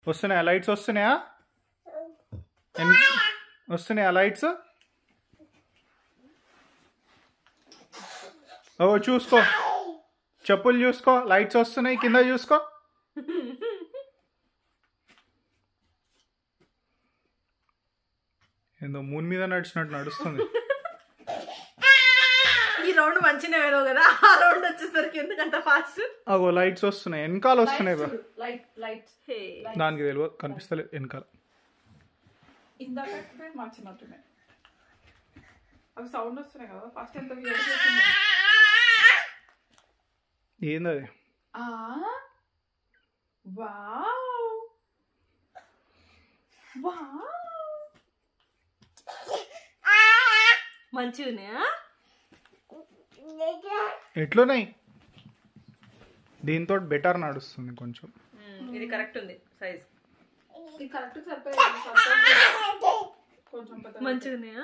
వస్తున్నాయా లైట్స్ వస్తున్నాయా ఎన్- వస్తున్నాయా లైట్స్ ఓ చూసుకో చెప్పులు చూసుకో లైట్స్ వస్తున్నాయి కింద చూసుకో ఏందో మూన్ మీద నడిచినట్టు నడుస్తుంది ఈ రౌండ్ మంచిగా వేరో కదా ఆ రౌండ్ వచ్చేసరికి ఎందుకంత ఫాస్ట్ అగో లైట్స్ వస్తున్నాయి వెనకాల వస్తున్నాయి బా. లైట్ లైట్ దానికి తెలియదు కనిపిస్తలేదు వెనకాల ఇందాక మార్చినట్టున్నాయి అవి సౌండ్ వస్తున్నాయి కదా ఫస్ట్ ఎంత weird గా వచ్చిందో. ఏంది అది ఆ వావ్ వావ్ మంచిగా ఉన్నాయా ఎట్లున్నాయి దీంతో బెటర్ నడుస్తుంది కొంచెం ఇది కరెక్ట్ ఉంది సైజ్ ఇది కరెక్ట్ సరిపోయింది కొంచెం పెద్ద మంచిగా ఉన్నాయా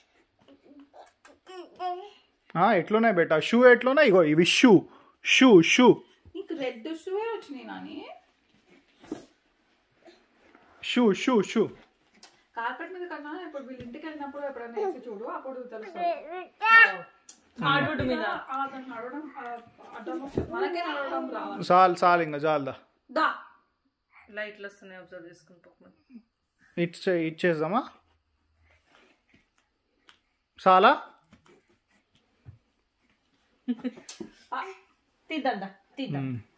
ఆ, ఎట్లున్నాయి బెటర్ షూ ఎట్లున్నాయి ఇగో ఇవి షూ షూ షూ నీకు రెడ్ షూ వచ్చినాయి నాని షూ షూ షూ కార్పెట్ మీద కన్నా ఇప్పుడు వీళ్ళ ఇంటికి వెళ్ళినప్పుడు ఎప్పుడైనా వేసి చూడు అప్పుడు తెలుస్తుంది హార్డ్వుడ్ మీద ఆ, దాన్ని నడవడం ఆ, అడ్డం వస్తుంది. మనకే నడవడం రావాలి చాలు చాలు ఇంకా చాలుదా దా లైట్లు వస్తున్నాయి అబ్జర్వ్ చేసుకుని పక్కన ఇచ్చే ఇచ్చేద్దామా చాలా తీద్దాం దా, తీద్దాం మ్మ్.